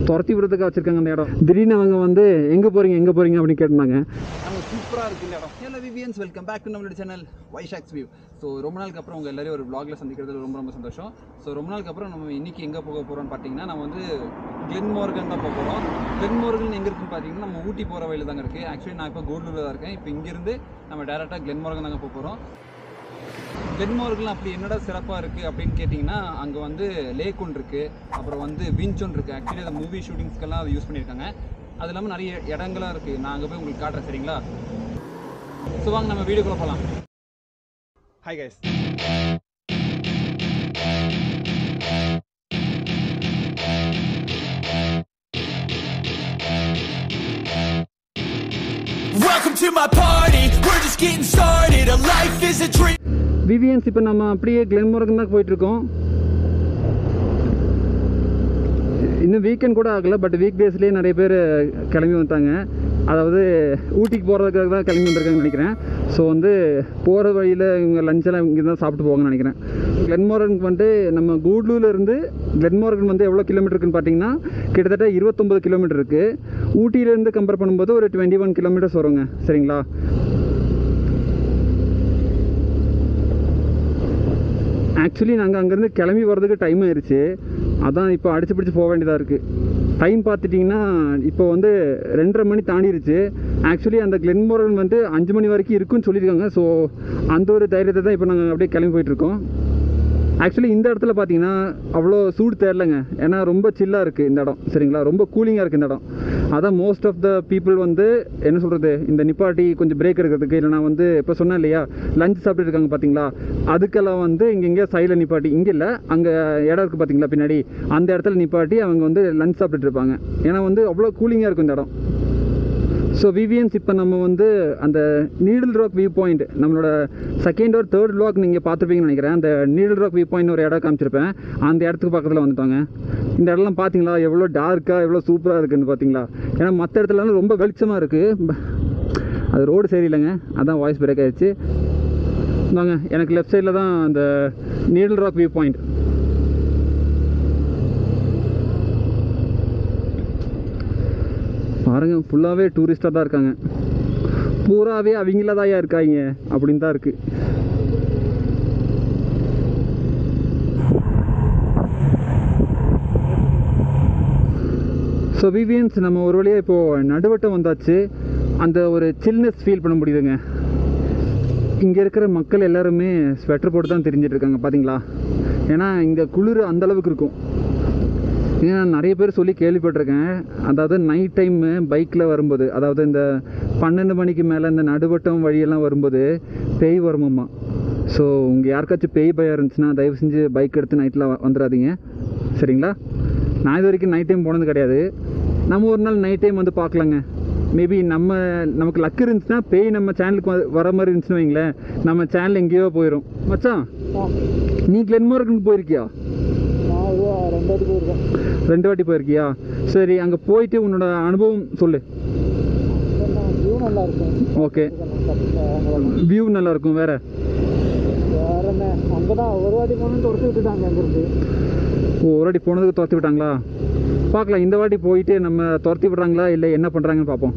துரத்தி விடுறதுக்காக வச்சுருக்காங்க அந்த இடம் திடீர்னு அவங்க வந்து எங்கே போகிறீங்க எங்கே போகிறீங்க அப்படின்னு கேட்டிருந்தாங்க நம்ம சூப்பராக இருக்கு இந்த இடம் ஹலோ விவியன்ஸ் வெல்கம் பேக் டு நம்மளோட சேனல் வைஷாக்ஸ் வியூ ஸோ ரொம்ப நாளுக்கு அப்புறம் உங்கள் எல்லாரையும் ஒரு vlogல சந்திக்கிறதுல ரொம்ப ரொம்ப சந்தோஷம் ஸோ ரொம்ப நாளுக்கு அப்புறம் நம்ம இன்னைக்கு எங்கே போக போகிறோம்னு பார்த்தீங்கன்னா நம்ம வந்து கிளென் மோர்கன் தான் போக போகிறோம் கிளென் மோர்கன் எங்கே இருக்குன்னு பார்த்தீங்கன்னா நம்ம ஊட்டி போகிற வழியில் தாங்க இருக்குது ஆக்சுவலி நான் இப்போ கோல்டூரில் தான் இருக்கேன் இப்போ இங்கேருந்து நம்ம டேரெக்டாக கிளென் மோர்கன் தாங்க போக போகிறோம் டென்மார்க்கில் அப்படி என்னடா சிறப்பாக இருக்குது அப்படின்னு கேட்டிங்கன்னா அங்கே வந்து லேக் ஒன்று இருக்குது அப்புறம் வந்து விஞ்ச் ஒன்று இருக்குது ஆக்சுவலி அந்த மூவி ஷூட்டிங்ஸ்க்கெல்லாம் அதை யூஸ் பண்ணியிருக்காங்க அது இல்லாமல் நிறைய இடங்களாக இருக்குது நான் அங்கே போய் உங்களுக்கு காட்டுறேன் சரிங்களா ஸோ வாங்க நம்ம வீடியோக்குள்ளே போகலாம் hi guys Welcome to my party. We're just getting started. A life is a dream. விவியன்ஸ் இப்போ நம்ம அப்படியே கிளென்மோர்கன் தான் போயிட்டுருக்கோம் இன்னும் வீக்கெண்ட் கூட ஆகலை பட் வீக் டேஸ்லேயே நிறைய பேர் கிளம்பி வந்துட்டாங்க அதாவது ஊட்டிக்கு போகிறதுக்காக தான் கிளம்பி வந்திருக்காங்கன்னு நினைக்கிறேன் ஸோ வந்து போகிற வழியில் இவங்க லஞ்செல்லாம் இங்கே தான் சாப்பிட்டு போவாங்கன்னு நினைக்கிறேன் கிளென்மோர்கனுக்கு வந்துட்டு நம்ம கூடலூர்ல இருந்து கிளென்மோர்கன் வந்து எவ்வளோ கிலோமீட்டர் இருக்குன்னு பார்த்தீங்கன்னா கிட்டத்தட்ட இருபத்தொம்பது கிலோமீட்டர் இருக்குது ஊட்டியிலேருந்து கம்பேர் பண்ணும்போது ஒரு டுவெண்ட்டி ஒன் கிலோமீட்டர்ஸ் வருங்க சரிங்களா ஆக்சுவலி நாங்கள் அங்கேருந்து கிளம்பி வர்றதுக்கு டைம் ஆயிடுச்சு அதான் இப்போ அடிச்சு பிடிச்சி போக வேண்டியதாக இருக்குது டைம் பார்த்துட்டிங்கன்னா இப்போ வந்து ரெண்டரை மணி தாண்டிருச்சு ஆக்சுவலி அந்த கிளென்மோரன் வந்து அஞ்சு மணி வரைக்கும் இருக்குன்னு சொல்லியிருக்காங்க ஸோ அந்த ஒரு தைரியத்தை தான் இப்போ நாங்கள் அப்படியே கிளம்பி போயிட்டுருக்கோம் ஆக்சுவலி இந்த இடத்துல பார்த்தீங்கன்னா அவ்வளோ சூடு தேரலைங்க ஏன்னா ரொம்ப சில்லாக இருக்குது இந்த இடம் சரிங்களா ரொம்ப கூலிங்காக இருக்குது இந்த இடம் அதான் மோஸ்ட் ஆஃப் த பீப்புள் வந்து என்ன சொல்கிறது இந்த நிப்பாட்டி கொஞ்சம் பிரேக் எடுக்கிறதுக்கு இல்லைனா வந்து இப்போ சொன்னேன் இல்லையா லஞ்ச் சாப்பிட்டு இருக்காங்க பார்த்தீங்களா அதுக்கெல்லாம் வந்து இங்கே இங்கே சைடில் நிப்பாட்டி இங்கே இல்லை அங்கே இடம் இருக்குது பார்த்தீங்களா பின்னாடி அந்த இடத்துல நிப்பாட்டி அவங்க வந்து லஞ்ச் சாப்பிட்டுட்டு இருப்பாங்க ஏன்னா வந்து அவ்வளோ கூலிங்காக இருக்கும் இந்த இடம் ஸோ விவிஎன்ஸ் இப்போ நம்ம வந்து அந்த நீடில் ராக் வியூ பாயிண்ட் நம்மளோட செகண்ட் ஒரு தேர்ட் லாக் நீங்கள் பார்த்துருப்பீங்கன்னு நினைக்கிறேன் அந்த நீடில் ராக் வியூ பாயிண்ட் ஒரு இடம் காமிச்சிருப்பேன் அந்த இடத்துக்கு பக்கத்தில் வந்துட்டாங்க இந்த இடம்லாம் பார்த்தீங்களா எவ்வளோ டார்க்காக எவ்வளோ சூப்பராக இருக்குன்னு பார்த்தீங்களா ஏன்னா மற்ற இடத்துலலாம் ரொம்ப வெளிச்சமாக இருக்குது அது ரோடு சரியில்லைங்க அதான் வாய்ஸ் பிரேக் ஆயிடுச்சு வாங்க எனக்கு லெஃப்ட் சைடில் தான் அந்த நீடில் ராக் வியூ பாயிண்ட் பாருங்க ஃபுல்லாகவே டூரிஸ்டாக தான் இருக்காங்க பூராவே அவங்கள தான் இருக்காங்க அப்படின்னு தான் இருக்குது ஸோ விவியன்ஸ் நம்ம ஒரு வழியாக இப்போது நடுவட்டம் வந்தாச்சு அந்த ஒரு சில்னஸ் ஃபீல் பண்ண முடியுதுங்க இங்கே இருக்கிற மக்கள் எல்லாருமே ஸ்வெட்டர் போட்டு தான் தெரிஞ்சிட்டு இருக்காங்க பார்த்தீங்களா ஏன்னா இங்கே குளிர் அந்த அளவுக்கு இருக்கும் ஏன்னா நிறைய பேர் சொல்லி கேள்விப்பட்டிருக்கேன் அதாவது நைட் டைம் பைக்கில் வரும்போது அதாவது இந்த பன்னெண்டு மணிக்கு மேலே இந்த நடுவட்டம் வழியெல்லாம் வரும்போது பேய் வருமாம்மா ஸோ உங்கள் யாருக்காச்சும் பேய் பயம் இருந்துச்சுன்னா தயவு செஞ்சு பைக் எடுத்து நைட்டில் வந்துடாதீங்க சரிங்களா நான் இது வரைக்கும் நைட் டைம் போனது கிடையாது நம்ம ஒரு நாள் நைட் டைம் வந்து பார்க்கலாங்க மேபி நம்ம நமக்கு லக் இருந்துச்சுன்னா பேய் நம்ம சேனலுக்கு வ- வர மாதிரி இருந்துச்சுன்னு வைங்களேன் நம்ம சேனல் எங்கேயோ போயிடும் மச்சான் நீ கிளென்மோர்க்கு போயிருக்கியா ரெண்டு வாட்டி போயிருக்கியா சரி அங்கே போயிட்டு உன்னோட அனுபவம் சொல்லு ஓகே வியூ நல்லா இருக்கும் வேற ஒரு வாட்டி போனோம்னு துரத்து விட்டுட்டாங்க அங்கிருந்து ஓ ஒரு வாட்டி போனதுக்கு துரத்தி விட்டாங்களா பார்க்கலாம் இந்த வாட்டி போயிட்டு நம்ம துரத்தி விடுறாங்களா இல்லை என்ன பண்ணுறாங்கன்னு பார்ப்போம்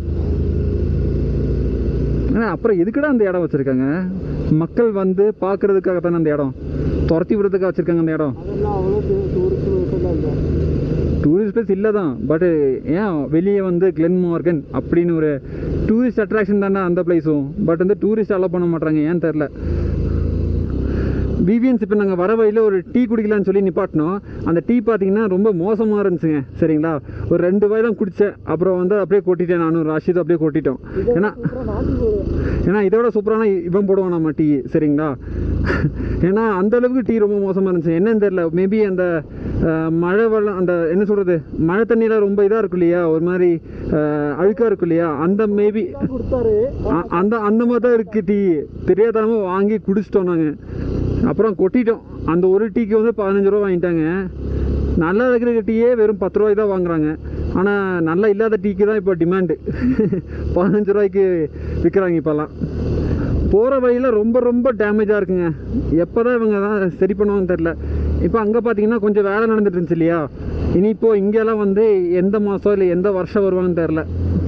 ஆனால் அப்புறம் எதுக்குடா அந்த இடம் வச்சுருக்காங்க மக்கள் வந்து பார்க்குறதுக்காக தானே அந்த இடம் துரத்தி விடுறதுக்காக வச்சுருக்காங்க அந்த இடம் அதெல்லாம் அவ்வளோ டூரிஸ்ட் பிளேஸ் இல்லை டூரிஸ்ட் பிளேஸ் இல்லை தான் பட்டு ஏன் வெளியே வந்து கிளென் மார்கன் அப்படின்னு ஒரு டூரிஸ்ட் அட்ராக்ஷன் தானே அந்த பிளேஸும் பட் வந்து டூரிஸ்ட் அலோவ் பண்ண மாட்டாங்க ஏன்னு தெரில விவியன்ஸ் இப்போ நாங்கள் வர வழியில் ஒரு டீ குடிக்கலாம்னு சொல்லி நிப்பாட்டினோம் அந்த டீ பார்த்தீங்கன்னா ரொம்ப மோசமாக இருந்துச்சுங்க சரிங்களா ஒரு ரெண்டு வாய் தான் குடித்தேன் அப்புறம் வந்து அப்படியே கொட்டிட்டேன் நானும் ராஷிதும் அப்படியே கொட்டிட்டோம் ஏன்னா ஏன்னா இதை விட சூப்பரான இவன் போடுவான் நம்ம டீ சரிங்களா ஏன்னா அந்த அளவுக்கு டீ ரொம்ப மோசமாக இருந்துச்சு என்னன்னு தெரியல மேபி அந்த அஹ், மழை வெள்ளம் அந்த என்ன சொல்கிறது மழை தண்ணியில் ரொம்ப இதாக இருக்கும் இல்லையா ஒரு மாதிரி அழுக்காக இருக்கும் இல்லையா அந்த மேபி கொடுத்தாரு அந்த அந்த மாதிரி தான் இருக்குது டீ தெரியாதனமாக வாங்கி குடிச்சிட்டோம் நாங்கள் அப்புறம் கொட்டிட்டோம் அந்த ஒரு டீக்கு வந்து பதினஞ்சு ரூபா வாங்கிட்டாங்க நல்லா இருக்கிற டீயே வெறும் பத்து ரூபாய்க்கு தான் வாங்குறாங்க ஆனால் நல்லா இல்லாத டீக்கு தான் இப்போ டிமாண்டு பதினஞ்சு ரூபாய்க்கு விற்கிறாங்க இப்போல்லாம் போகிற வழியில் ரொம்ப ரொம்ப டேமேஜாக இருக்குங்க எப்போ தான் இவங்க தான் சரி பண்ணுவாங்கன்னு தெரில இப்போ அங்கே பார்த்தீங்கன்னா கொஞ்சம் வேலை நடந்துட்டு இருந்துச்சு இல்லையா இனி இப்போ இங்கெல்லாம் வந்து எந்த மாதம் இல்லை எந்த வருஷம் வருவாங்கன்னு தெரில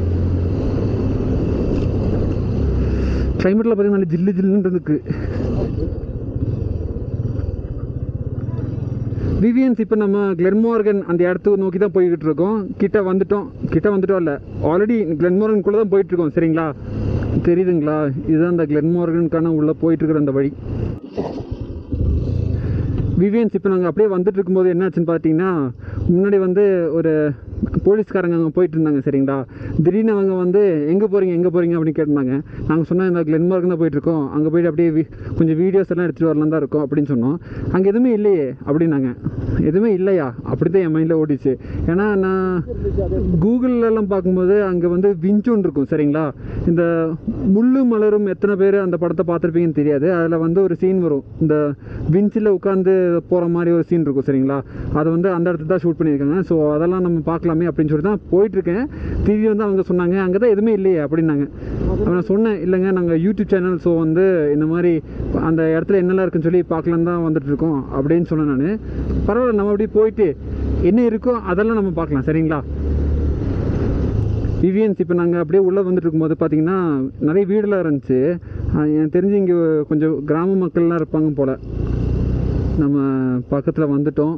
கிளைமேட்டில் பார்த்தீங்கன்னா நல்ல ஜில்லு ஜில்லுன்னு இருக்கு விவியன்ஸ் இப்போ நம்ம கிளென்மார்கன் அந்த இடத்துக்கு நோக்கி தான் போய்கிட்டு இருக்கோம் கிட்ட வந்துட்டோம் கிட்ட வந்துட்டோம் இல்லை ஆல்ரெடி கிளென்மார்கனுக்குள்ளே தான் போயிட்டு இருக்கோம் சரிங்களா தெரியுதுங்களா இதுதான் அந்த கிளென்மார்கனுக்கான உள்ளே போயிட்டு இருக்கிற அந்த வழி விவியன்ஸ் இப்போ நாங்கள் அப்படியே வந்துட்டு இருக்கும்போது என்னாச்சுன்னு பார்த்தீங்கன்னா முன்னாடி வந்து ஒரு போலீஸ்காரங்க அங்கே போயிட்டு இருந்தாங்க சரிங்களா திடீர்னு அவங்க வந்து எங்கே போகிறீங்க எங்கே போகிறீங்க அப்படின்னு கேட்டிருந்தாங்க நாங்கள் சொன்னோம் இந்த கிளென்மார்க் தான் போயிட்டுருக்கோம் அங்கே போயிட்டு அப்படியே வி- கொஞ்சம் வீடியோஸ் எல்லாம் எடுத்துகிட்டு வரலாம் தான் இருக்கோம் அப்படின்னு சொன்னோம் அங்கே எதுவுமே இல்லையே அப்படின்னாங்க எதுவுமே இல்லையா அப்படி தான் என் மைண்டில் ஓடிச்சு ஏன்னா நான் கூகுள்லலாம் பார்க்கும்போது அங்கே வந்து விஞ்சோன் இருக்கும் சரிங்களா இந்த முள்ளு மலரும் எத்தனை பேர் அந்த படத்தை பார்த்துருப்பீங்கன்னு தெரியாது அதில் வந்து ஒரு சீன் வரும் இந்த விஞ்சில் உட்காந்து போகிற மாதிரி ஒரு சீன் இருக்கும் சரிங்களா அதை வந்து அந்த இடத்துல தான் ஷூட் பண்ணியிருக்காங்க ஸோ அதெல்லாம் நம்ம பார்க்கலாமே அப்படின்னு சொல்லி தான் போயிட்டுருக்கேன் டிவி வந்து அவங்க சொன்னாங்க அங்கே தான் எதுவுமே இல்லையே அப்படின்னாங்க அப்ப நான் சொன்னேன் இல்லைங்க நாங்கள் யூடியூப் சேனல் ஸோ வந்து இந்த மாதிரி அந்த இடத்துல என்னெல்லாம் இருக்குன்னு சொல்லி பார்க்கலாம் தான் வந்துட்டு இருக்கோம் அப்படின்னு சொன்னேன் நான் பரவாயில்ல நம்ம அப்படியே போயிட்டு என்ன இருக்கோ அதெல்லாம் நம்ம பார்க்கலாம் சரிங்களா விவியன்ஸ் இப்போ நாங்கள் அப்படியே உள்ளே வந்துட்டு இருக்கும்போது பார்த்தீங்கன்னா நிறைய வீடெல்லாம் இருந்துச்சு அஹ் எனக்கு தெரிஞ்சு இங்கே கொஞ்சம் கிராம மக்கள்லாம் இருப்பாங்க போல் நம்ம பக்கத்தில் வந்துட்டோம்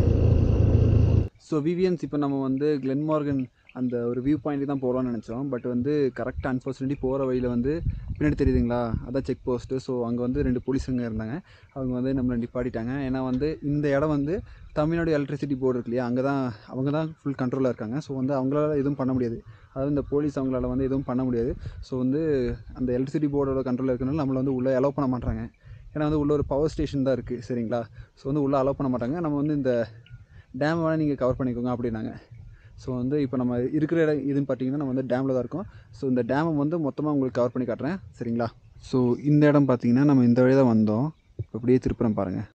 ஸோ விவியன்ஸ் இப்போ நம்ம வந்து கிளென்மார்கன் அந்த ஒரு வியூ பாயிண்ட் தான் போகிறோம்னு நினச்சோம் பட் வந்து கரெக்டாக அன்ஃபார்ச்சுனேட்லி போகிற வழியில் வந்து பின்னாடி தெரியுதுங்களா அதான் செக் போஸ்ட்டு ஸோ அங்கே வந்து ரெண்டு போலீஸுங்க இருந்தாங்க அவங்க வந்து நம்மளை நிப்பாட்டிட்டாங்க ஏன்னா வந்து இந்த இடம் வந்து தமிழ்நாடு எலக்ட்ரிசிட்டி போர்டு இருக்கு இல்லையா அங்கே தான் அவங்க தான் ஃபுல் கண்ட்ரோலில் இருக்காங்க ஸோ வந்து அவங்களால எதுவும் பண்ண முடியாது அதாவது இந்த போலீஸ் அவங்களால வந்து எதுவும் பண்ண முடியாது ஸோ வந்து அந்த எலக்ட்ரிசிட்டி போர்டோட கண்ட்ரோலில் இருக்கனால நம்மளை வந்து உள்ளே அலோவ் பண்ண மாட்டாங்க ஏன்னா வந்து உள்ள ஒரு பவர் ஸ்டேஷன் தான் இருக்குது சரிங்களா ஸோ வந்து உள்ளே அலோவ் பண்ண மாட்டாங்க நம்ம வந்து இந்த டேம் வேணால் நீங்கள் கவர் பண்ணிக்கோங்க அப்படின்னாங்க ஸோ வந்து இப்போ நம்ம இருக்கிற இடம் இதுன்னு பார்த்தீங்கன்னா நம்ம வந்து டேமில் தான் இருக்கோம் ஸோ இந்த டேமை வந்து மொத்தமாக உங்களுக்கு கவர் பண்ணி காட்டுறேன் சரிங்களா ஸோ இந்த இடம் பார்த்தீங்கன்னா நம்ம இந்த வழி தான் வந்தோம் இப்போ அப்படியே திருப்புறம் பாருங்கள்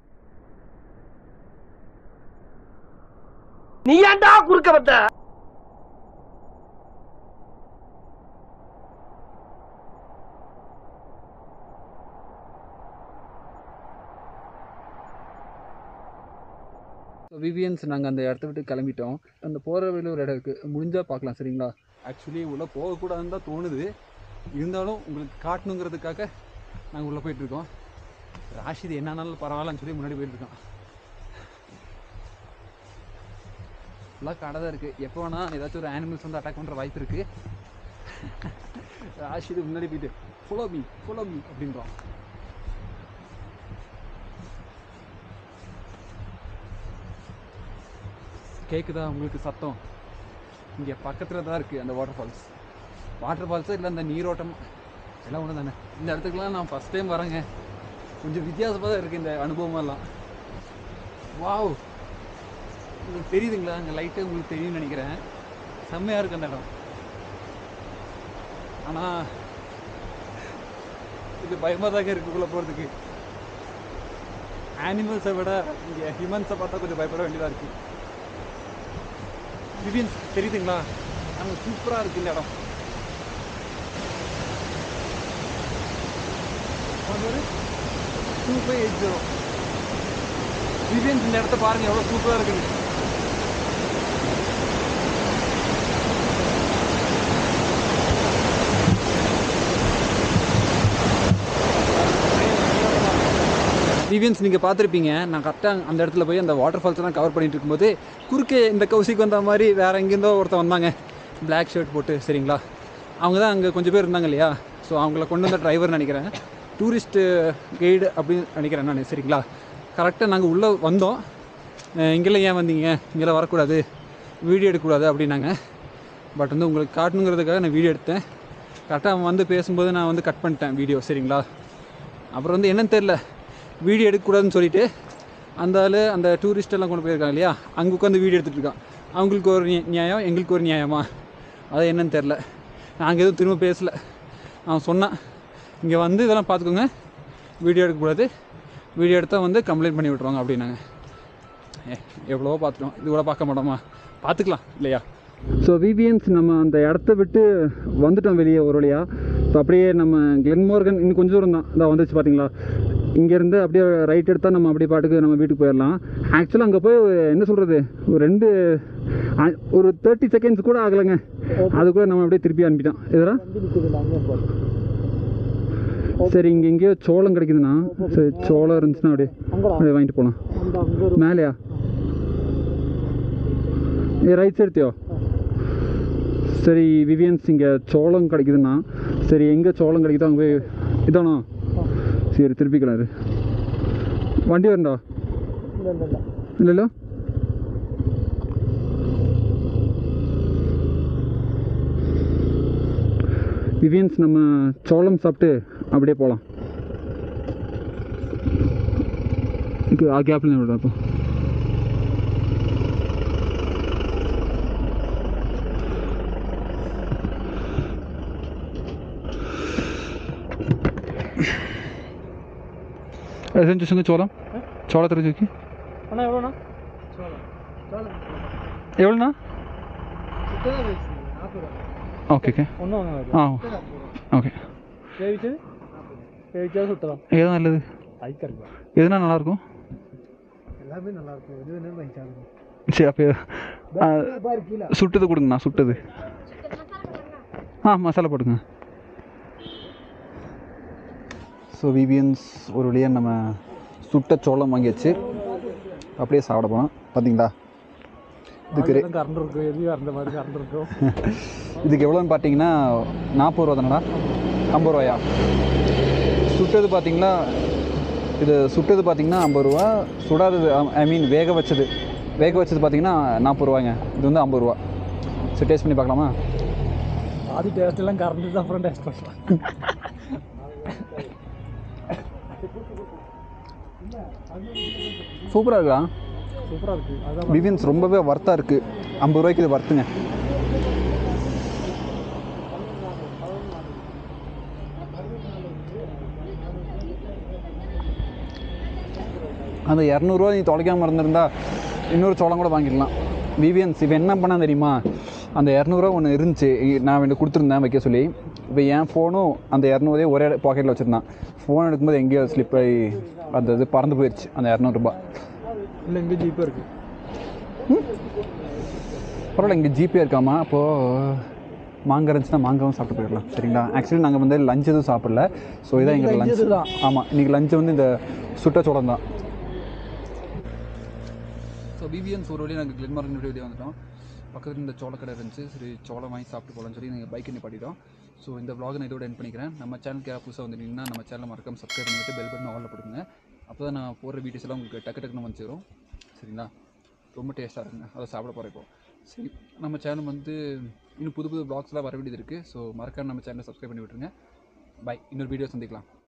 நீ ஏன்டா குறுக்க வந்த ஸோ விவியன்ஸ் நாங்கள் அந்த இடத்த விட்டு கிளம்பிட்டோம் அந்த போகிற வழியில் ஒரு இடம் இருக்குது முடிஞ்சால் பார்க்கலாம் சரிங்களா ஆக்சுவலி உள்ளே போகக்கூடாதுன்னு தான் தோணுது இருந்தாலும் உங்களுக்கு காட்டணுங்கிறதுக்காக நாங்கள் உள்ளே போயிட்டுருக்கோம் ராஷிது என்னன்னாலும் பரவாயில்லன்னு சொல்லி முன்னாடி போயிட்டுருக்கோம் ஃபுல்லாக கடை தான் இருக்குது எப்போ வேணால் ஏதாச்சும் ஒரு அனிமல்ஸ் வந்து அட்டாக் பண்ணுற வாய்ப்பு இருக்குது ராஷிது முன்னாடி போயிட்டு ஃபாலோ மீ ஃபாலோ மீ அப்படின்றோம் கேட்குதா உங்களுக்கு சத்தம் இங்கே பக்கத்தில் தான் இருக்குது அந்த வாட்டர் ஃபால்ஸ் வாட்டர் ஃபால்ஸு இல்லை அந்த நீரோட்டம் எல்லாம் ஒன்று தானே இந்த இடத்துக்குலாம் நான் ஃபஸ்ட் டைம் வரேங்க கொஞ்சம் வித்தியாசமாக தான் இருக்குது இந்த அனுபவமெல்லாம் வாவ் உங்களுக்கு தெரியுதுங்களா அங்கே லைட்டு உங்களுக்கு தெரியும்னு நினைக்கிறேன் செம்மையாக இருக்குது அந்த இடம் ஆனால் இது பயமாக தாங்க இருக்குக்குள்ளே போகிறதுக்கு அனிமல்ஸை விட இங்கே ஹியூமன்ஸை பார்த்தா கொஞ்சம் பயப்பட வேண்டியதாக இருக்குது விவியன்ஸ் தெரியுதுங்களா நம்ம சூப்பராக இருக்கு இந்த இடம் டூ ஃபைவ் எயிட் ஜீரோ விவியன்ஸ் இந்த இடத்த பாருங்க எவ்வளோ சூப்பராக இருக்குது விவியன்ஸ் நீங்கள் பார்த்துருப்பீங்க நான் கரெக்டாக அந்த இடத்துல போய் அந்த வாட்டர் ஃபால்ஸ் எல்லாம் கவர் பண்ணிட்டு இருக்கும்போது குறுக்கே இந்த கௌசிக்கு வந்த மாதிரி வேற எங்கேருந்தோ ஒருத்தன் வந்தாங்க Black ஷர்ட் போட்டு சரிங்களா அவங்க தான் அங்கே கொஞ்சம் பேர் இருந்தாங்க இல்லையா ஸோ அவங்கள கொண்டு வந்த டிரைவர் நினைக்கிறேன் டூரிஸ்ட்டு கைடு அப்படின்னு நினைக்கிறேன் நான் சரிங்களா கரெக்டாக நாங்கள் உள்ளே வந்தோம் அஹ் இங்கெல்லாம் ஏன் வந்தீங்க இங்கெல்லாம் வரக்கூடாது வீடியோ எடுக்கக்கூடாது அப்படின்னாங்க பட் வந்து உங்களுக்கு காட்டணுங்கிறதுக்காக நான் வீடியோ எடுத்தேன் கரெக்டாக அவன் வந்து பேசும்போது நான் வந்து கட் பண்ணிட்டேன் வீடியோ சரிங்களா அப்புறம் வந்து என்னன்னு தெரில வீடியோ எடுக்கக்கூடாதுன்னு சொல்லிட்டு அந்த ஆள் அந்த டூரிஸ்ட் எல்லாம் கொண்டு போயிருக்காங்க இல்லையா அங்கே உட்காந்து வீடியோ எடுத்துகிட்டு இருக்கான் அவங்களுக்கு ஒரு நியா- நியாயம் எங்களுக்கு ஒரு நியாயமா அது என்னன்னு தெரில நாங்கள் எதுவும் திரும்ப பேசல அவன் சொன்னான் இங்கே வந்து இதெல்லாம் பார்த்துக்கோங்க வீடியோ எடுக்கக்கூடாது வீடியோ எடுத்தால் வந்து கம்ப்ளைண்ட் பண்ணி விட்ருவாங்க அப்படின்னாங்க ஏ எவ்வளவோ பார்த்துட்டோம் இது கூட பார்க்க மாட்டோமா பார்த்துக்கலாம் இல்லையா ஸோ விவியன்ஸ் நம்ம அந்த இடத்த விட்டு வந்துட்டோம் வெளியே ஒரு வழியாக இப்போ அப்படியே நம்ம கிளென்மார்கன் இன்னும் கொஞ்சம் தூரம் தான் இதான் வந்துச்சு பார்த்தீங்களா இங்கேருந்து அப்படியே ரைட் எடுத்தால் நம்ம அப்படியே பாட்டுக்கு நம்ம வீட்டுக்கு போயிடலாம் ஆக்சுவலாக அங்கே போய் என்ன சொல்கிறது ஒரு ரெண்டு அ- ஒரு தேர்ட்டி செகண்ட்ஸ் கூட ஆகலைங்க அதுக்குள்ளே நம்ம அப்படியே திருப்பி அனுப்பிட்டோம் இதரா வண்டி நிற்குதுல்ல அங்கே பாரு சரி இங்கே எங்கேயோ சோளம் கிடைக்குதுண்ணா சரி சோளம் இருந்துச்சுன்னா அப்படியே அங்கடா அப்படியே வாங்கிட்டு போகலாம் அந்த அங்கே ஒரு மேலேயா ஏ ரைட் எடுத்தியோ சரி விவியன்ஸ் இங்கே சோளம் கிடைக்குதுண்ணா சரி எங்கே சோளம் கிடைக்குதோ அங்கே போய் இதானா சரி திருப்பிக்கலாம் இரு. வண்டி வரண்டா இல்லை இல்லை இல்லை இல்லைல்ல விவியன்ஸ் நம்ம சோளம் சாப்பிட்டு அப்படியே போகலாம் ஆ கேப்பில் விட அப்போ எதுவும் చూసింది చోళం చోళ தெரிஞ்சுக்கி அண்ணா எவ்வளோண்ணா சோளம் சோளம் எவ்வளோண்ணா சுத்ததாக போயிடுச்சு நாற்பது ரூபா ஓகே ஓகே ஒன்றும் வாங்க ஆ ஓகே வேவிச்சது வேவிச்சது சுத்தலாம் எது நல்லது ஐக்கா இருக்கும் எதுனா நல்லாயிருக்கும் எல்லாமே நல்லா இருக்கும் எது வேணாலும் வாங்கி சாப்பிடுங்க சரி அப்போ ஆ, பாரு கீழே சுட்டது கொடுங்கண்ணா சுட்டது ஆ மசாலா போடுங்க ஸோ விவியன்ஸ் ஒரு வழியாக நம்ம சுட்ட சோளம் வாங்கியாச்சு அப்படியே சாப்பிட போனோம் பார்த்தீங்களா இதுக்கு ரே- கரண்ட் இருக்கும் எதுவும் அந்த மாதிரி கரண்ட் இருக்கும் இதுக்கு எவ்வளோன்னு பார்த்தீங்கன்னா நாற்பது ரூபா தானடா ஐம்பது ரூபாயா சுட்டது பார்த்தீங்கன்னா இது சுட்டது பார்த்தீங்கன்னா ஐம்பது ரூபா சுடாதது ஐ மீன் வேக வச்சது வேக வச்சது பார்த்தீங்கன்னா நாற்பது ரூபாய்ங்க இது வந்து ஐம்பது ரூபா சரி டேஸ்ட் பண்ணி பார்க்கலாமா பாதி டேஸ்ட் எல்லாம் கரண்ட் தான் அப்புறம் டேஸ்ட் பண்ணலாம் சூப்பராக இருக்கா சூப்பராக இருக்குது அதான் விவியன்ஸ் ரொம்பவே வர்த்தாக இருக்குது ஐம்பது ரூபாய்க்கு இது வர்த்துங்க அந்த இரநூறுவா நீ தொலைக்காமல் இருந்திருந்தா இன்னொரு சோளம் கூட வாங்கிடலாம் விவியன்ஸ் இப்போ என்ன பண்ணா தெரியுமா அந்த இரநூறுவா ஒன்று இருந்துச்சு இ- நான் வந்து கொடுத்துருந்தேன் வைக்க சொல்லி இப்போ என் ஃபோனும் அந்த இரநூறுவா ஒரே பாக்கெட்டில் வச்சுருந்தான் ஃபோன் எடுக்கும்போது எங்கேயோ ஸ்லிப் ஆகி அந்த இது பறந்து போயிடுச்சு அந்த இரநூறுபா இல்லை இங்கே ஜீப்பே இருக்குது பரவாயில்ல இங்கே ஜிபே இருக்காமா அப்போது மாங்காய் இருந்துச்சுன்னா மாங்காவும் சாப்பிட்டு போயிடலாம் சரிங்களா ஆக்சுவலி நாங்கள் வந்து லஞ்ச் எதுவும் சாப்பிடல ஸோ இதான் எங்களுக்கு lunch லஞ்ச் இதுதான். ஆமாம் இன்றைக்கி லஞ்ச் வந்து இந்த சுட்ட சோளம் தான் ஸோ பிபிஎன்ஸ் ஒரு வழியாக நாங்கள் கிளின்மார்க் வெளியே வந்துட்டோம் பக்கத்தில் இந்த சோளக்கடை இருந்துச்சு சரி சோளம் வாங்கி சாப்பிட்டு போகலான்னு சொல்லி நாங்கள் பைக் நிப்பாட்டிட்டோம் ஸோ இந்த vlog நான் இதோட என் பண்ணிக்கிறேன் நம்ம சேனலுக்கு யாராவது புதுசாக வந்துட்டீங்கன்னா நம்ம சேனலை மறக்காம சப்ஸ்கிரைப் பண்ணிவிட்டு பெல் பட்டன் ஆலில் போடுங்க அப்போ தான் நான் போடுற வீடியோஸ் எல்லாம் உங்களுக்கு டக்கு டக்குன்னு வந்து சேரும் சரிங்களா ரொம்ப டேஸ்ட்டாக இருக்குங்க அதை சாப்பிட போகிறேன் இப்போ சரி நம்ம சேனல் வந்து இன்னும் புது புது vlogsலாம் வர வேண்டியது இருக்குது ஸோ மறக்காம நம்ம சேனலை சப்ஸ்கிரைப் பண்ணி விட்டுருங்க பை இன்னொரு வீடியோ சந்திக்கலாம்